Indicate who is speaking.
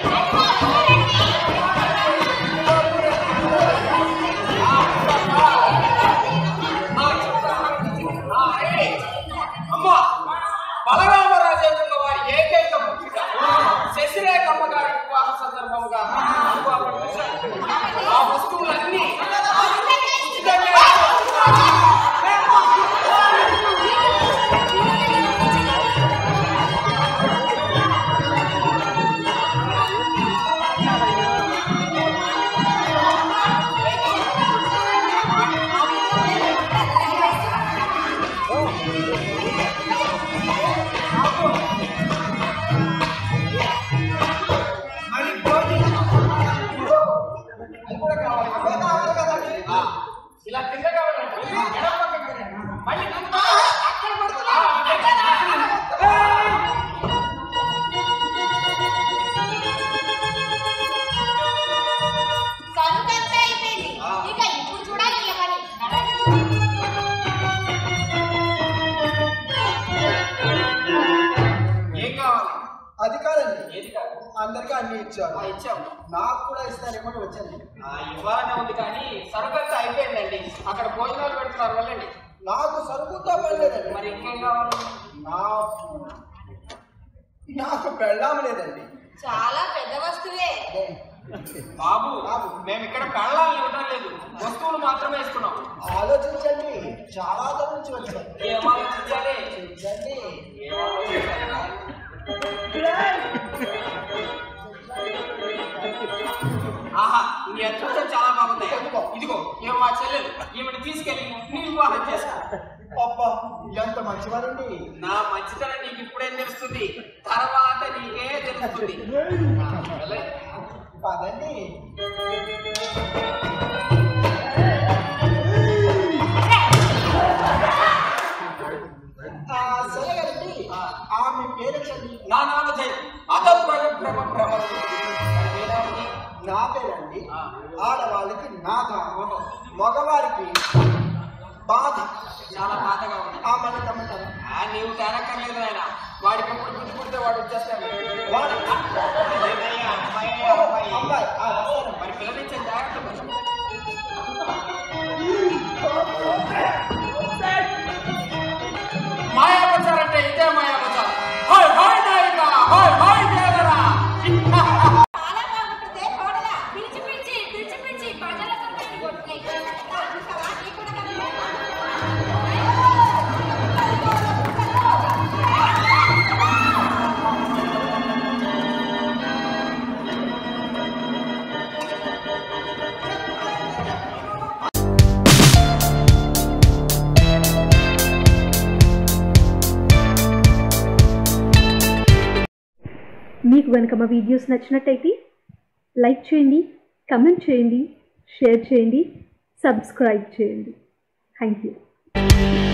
Speaker 1: అమ్మా బలరామరాజేంద్రుల వారి ఏకైక పుత్రిక శశిరేఖమ్మ గారి వివాహ సందర్భంగా ఆ వస్తువులన్నీ ఉచితంగా
Speaker 2: మరి గోపి అది కూడా కావాలి అవే కావాలి కదండి
Speaker 1: ఆ, ఇలా కింద కావాలంట ఎడమ పక్కకి వెళ్ళండి. మళ్ళీ కింద. అక్కడ పడుతుంది. ఆ,
Speaker 3: సంతంతా అయిపోయింది ఇక ఇప్పుడు చూడాలి వీళ్ళ పని నడవండి.
Speaker 1: ఏం కావాలి
Speaker 2: అది కాదండి
Speaker 1: ఏది కాదు
Speaker 2: అందరికీ అన్ని ఇచ్చారు
Speaker 1: ఆ, ఇచ్చాము
Speaker 2: నాకు కూడా ఇస్తారేమో అని వచ్చాను
Speaker 1: ఆ, ఇవ్వాలనే ఉంది కానీ సరుకంతా అయిపోయిందండి అక్కడ భోజనాలు పెడుతున్నారు వెళ్ళండి
Speaker 2: నాకు సరుకుతో పడలేదండి
Speaker 1: మరి ఇంకేం కావాలి
Speaker 2: నాకు నాకు పెళ్ళాం లేదండి
Speaker 3: చాలా పెద్ద వస్తువే
Speaker 2: అదే
Speaker 1: బాబు
Speaker 2: బాబు.
Speaker 1: మేము ఇక్కడ పెళ్ళాలని ఇవ్వడం లేదు వస్తువులు మాత్రమే ఇస్తున్నాం
Speaker 2: ఆలోచించండి చాలా దూరం నుంచి వచ్చాను
Speaker 1: ఏం ఆలోచించాలి
Speaker 2: చూడండి
Speaker 1: ఏం ఆలోచించాలి ఆహా నీ అదృష్టం చాలా బాగుంది ఇదిగో ఏమో మా చెల్లెలు ఈమెను తీసుకెళ్ళి నీ వివాహం చేసుకో
Speaker 2: అబ్బా ఎంత మంచివారండి
Speaker 1: నా మంచితనం నీకు ఇప్పుడేం తెలుస్తుంది తర్వాత నీకే తెలుస్తుంది ఆ, వెళ్ళండి.
Speaker 2: కాదండి ఆ, సరే కదండి ఆమె పేరు చండి
Speaker 1: నా నామధేయం అతప్రభ భ్రమ భ్రమ
Speaker 2: నా పేరండి
Speaker 1: ఆ.
Speaker 2: ఆడవాళ్ళకి నాథ
Speaker 1: ఓహో.
Speaker 2: మగవారికి బాధ
Speaker 1: చాలా బాధగా ఉంది
Speaker 2: ఆ మన తమ్ముతారు
Speaker 1: ఆ, నీవు తేనక్కర్లేదు ఆయన వాడికి ఎప్పుడు బుద్ధి పుడితే వాడు వచ్చేస్తాడు
Speaker 2: వాడు
Speaker 1: లేదయ్యా, అమ్మాయి,
Speaker 2: ఓహో,
Speaker 1: అమ్మాయి.
Speaker 2: అబ్బాయి ఆ, వస్తాను.
Speaker 1: మరి పిల్లనిచ్చే జాగ్రత్త పడు. మాయాబజార్ అంటే ఇదే మాయాబజార్ హాయ్ హాయ్ నాయక హాయ్ హాయ్ దేవరా
Speaker 3: చాలా బాగుంటుంది కోడలా పిలిచి పిలిచి పిలిచి పిలిచి ప్రజల సంతని కొట్టుకుని చూసావా నీకు కూడా
Speaker 4: మీకు కనుక మా వీడియోస్ నచ్చినట్టయితే లైక్ చేయండి కమెంట్ చేయండి షేర్ చేయండి సబ్స్క్రైబ్ చేయండి థ్యాంక్ యూ